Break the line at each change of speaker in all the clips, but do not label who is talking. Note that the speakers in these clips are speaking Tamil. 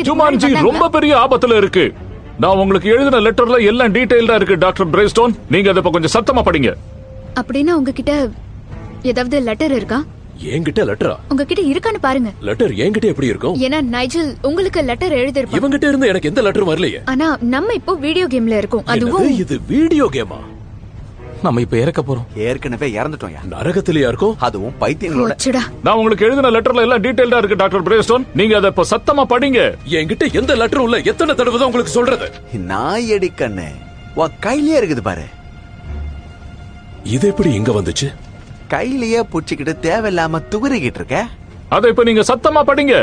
இதுக்கு
ஜுமான்ஜி
முன்னாடி
ரொம்ப பெரிய ஆபத்துல இருக்கு நான் உங்களுக்கு எழுதின லெட்டர்ல எல்லாம் டீடைல்டா இருக்கு டாக்டர் பிரேஸ்டோன் நீங்க அதை இப்ப கொஞ்சம் சத்தமா படிங்க
அப்படின்னா உங்ககிட்ட ஏதாவது லெட்டர் இருக்கா
என்கிட்ட லெட்டரா
உங்ககிட்ட இருக்கான்னு பாருங்க
லெட்டர் என்கிட்ட எப்படி இருக்கும்
ஏன்னா நைஜல் உங்களுக்கு லெட்டர் எழுதிருப்பான்
இவங்கிட்ட இருந்து எனக்கு எந்த லெட்டரும் வரலையே
ஆனா நம்ம இப்போ வீடியோ கேம்ல இருக்கோம்
என்னது
அதுவும்
இது வீடியோ கேமா
நம்ம இப்ப இறக்க போறோம்
ஏற்கனவே இறந்துட்டோம்
நரகத்திலேயா இருக்கும்
அதுவும் பைத்தியங்களோட
போச்சுடா
நான் உங்களுக்கு எழுதின லெட்டர்ல எல்லாம் டீடைல்டா இருக்கு டாக்டர் பிரேஸ்டோன் நீங்க அதை இப்ப சத்தமா படிங்க
என்கிட்ட எந்த லெட்டரும் இல்ல எத்தனை தடவை தான் உங்களுக்கு சொல்றது
நாயடி கண்ணு உன் கையிலேயே இருக்குது பாரு
இது எப்படி இங்க வந்துச்சு
கையிலேயே புடிச்சுக்கிட்டு தேவையில்லாம துகுறிக்கிட்டு இருக்க
அதை இப்ப நீங்க சத்தமா படிங்க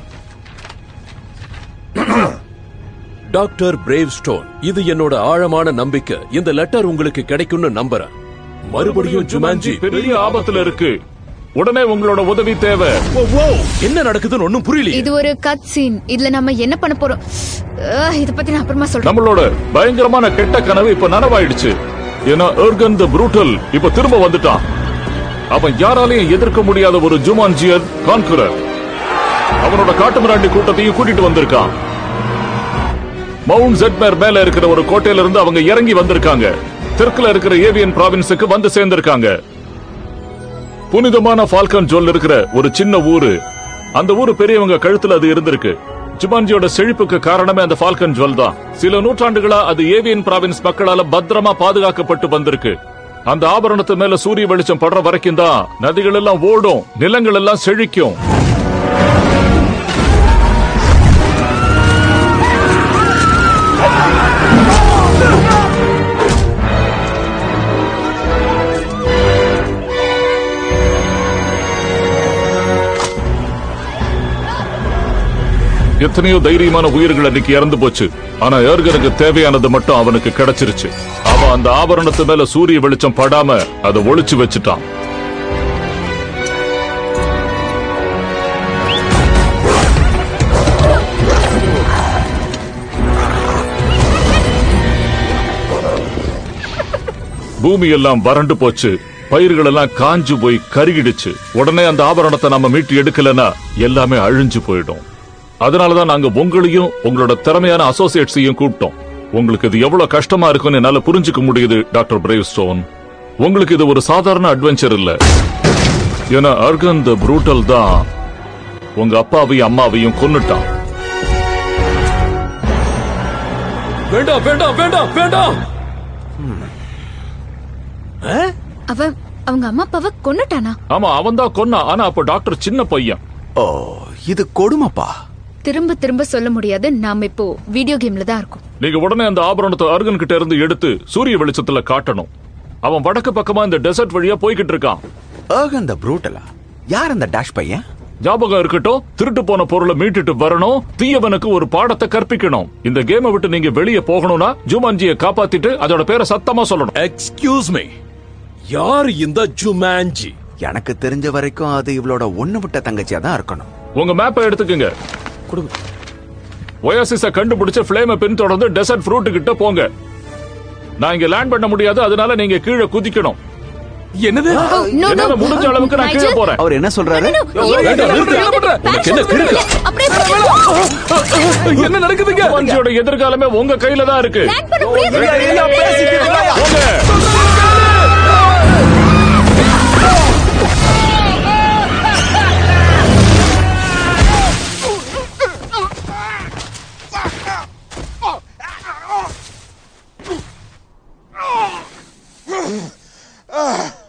டாக்டர் பிரேவ் ஸ்டோன் இது என்னோட ஆழமான நம்பிக்கை இந்த லெட்டர் உங்களுக்கு கிடைக்கும்னு நம்புறேன் மறுபடியும் ஜுமான்ஜி
பெரிய ஆபத்துல இருக்கு உடனே உங்களோட உதவி தேவை
ஓ, ஓ, என்ன நடக்குதுன்னு ஒண்ணும் புரியலையே
இது ஒரு கட் சீன் இதுல நம்ம என்ன பண்ண போறோம் அஹ், இத பத்தி நான் அப்புறமா சொல்றேன்
நம்மளோட பயங்கரமான கெட்ட கனவு இப்ப நனவாயிடுச்சு ஏன்னா எர்கன் த ப்ரூட்டல் இப்ப திரும்ப வந்துட்டான் அவன் யாராலையும் எதிர்க்க முடியாத ஒரு ஜுமான்ஜியர் கான்குரர் அவனோட காட்டுமிராண்டி கூட்டத்தையும் கூட்டிட்டு வந்திருக்கான் மவுண்ட் ஜெட்மேர் மேல இருக்கிற ஒரு கோட்டையில இருந்து அவங்க இறங்கி வந்திருக்காங்க தெற்குல இருக்கிற ஏவியன் ப்ராவின்ஸுக்கு வந்து சேர்ந்திருக்காங்க புனிதமான ஃபால்கன் ஜோல் இருக்கிற ஒரு சின்ன ஊரு அந்த ஊரு பெரியவங்க கழுத்துல அது இருந்திருக்கு ஜுமான்ஜியோட செழிப்புக்கு காரணமே அந்த ஃபால்கன் ஜுவல் தான் சில நூற்றாண்டுகளா அது ஏவியன் பிராவின்ஸ் மக்களால பத்திரமா பாதுகாக்கப்பட்டு வந்திருக்கு அந்த ஆபரணத்து மேல சூரிய வெளிச்சம் படுற வரைக்கும் தான் நதிகள் எல்லாம் ஓடும் நிலங்கள் எல்லாம் செழிக்கும் எத்தனையோ தைரியமான உயிர்கள் அன்னைக்கு இறந்து போச்சு ஆனா ஏர்கனுக்கு தேவையானது மட்டும் அவனுக்கு கிடைச்சிருச்சு அவன் அந்த ஆபரணத்து மேல சூரிய வெளிச்சம் படாம அதை ஒளிச்சு வச்சுட்டான் பூமி எல்லாம் வறண்டு போச்சு பயிர்கள் எல்லாம் காஞ்சு போய் கருகிடுச்சு உடனே அந்த ஆபரணத்தை நம்ம மீட்டு எடுக்கலனா எல்லாமே அழிஞ்சு போயிடும் அதனாலதான் நாங்க உங்களையும் உங்களோட திறமையான அசோசியேட்ஸையும் கூப்பிட்டோம் உங்களுக்கு இது எவ்வளவு கஷ்டமா இருக்கும்னு என்னால புரிஞ்சுக்க முடியுது டாக்டர் பிரேவ் ஸ்டோன் உங்களுக்கு இது ஒரு சாதாரண அட்வென்ச்சர் இல்ல ஏன்னா அர்கன் த ப்ரூட்டல் தான் உங்க அப்பாவையும் அம்மாவையும் கொன்னுட்டான்
வேண்டாம் வேண்டாம் வேண்டாம் வேண்டாம்
அவன் அவங்க அம்மா அப்பாவை கொன்னுட்டானா
ஆமா அவன் தான் கொன்னான் ஆனா அப்ப டாக்டர் சின்ன பையன்
ஓ இது கொடுமைப்பா
திரும்ப திரும்ப சொல்ல முடியாது நாம இப்போ வீடியோ கேம்ல தான் இருக்கோம்
நீங்க உடனே அந்த ஆபரணத்தை அர்கன் கிட்ட இருந்து எடுத்து சூரிய வெளிச்சத்துல காட்டணும் அவன் வடக்கு பக்கமா இந்த டெசர்ட் வழியா போய்கிட்டு இருக்கான்
ஏகன் த ப்ரூட்டலா யார் அந்த டேஷ் பையன்
ஞாபகம் இருக்கட்டும் திருட்டு போன பொருளை மீட்டுட்டு வரணும் தீயவனுக்கு ஒரு பாடத்தை கற்பிக்கணும் இந்த கேமை விட்டு நீங்க வெளியே போகணும்னா ஜூமான்ஜியை காப்பாத்திட்டு அதோட பேரை சத்தமா சொல்லணும்
எக்ஸ்கியூஸ் மீ யார் இந்த ஜுமான்ஜி
எனக்கு தெரிஞ்ச வரைக்கும் அது இவளோட ஒண்ணு விட்ட தங்கச்சியா தான் இருக்கணும்
உங்க மேப்பை எடுத்துக்கங்க ஒயாசிஸ கண்டுபிடிச்சு ஃபிளேமை பின்தொடர்ந்து டெசர்ட் ஃப்ரூட் கிட்ட போங்க நான் இங்க லேண்ட் பண்ண முடியாது அதனால நீங்க கீழே குதிக்கணும்
என்னது
no, no.
என்னால முடிஞ்ச அளவுக்கு நான் கீழே
நைஜல்,
போறேன்
அவர் என்ன சொல்றாரு
No, no, no,
வேண்டாம், நிறுத்து, என்ன பண்ற? உனக்கு என்ன கிறுக்கா?
அப்படியே பண்ணு.
என்ன நடக்குதுங்க
ஜூமான்ஜியோட எதிர்காலமே உங்க கையில தான் இருக்கு
Plan பண்ண முடியாது.
போங்க
Ah!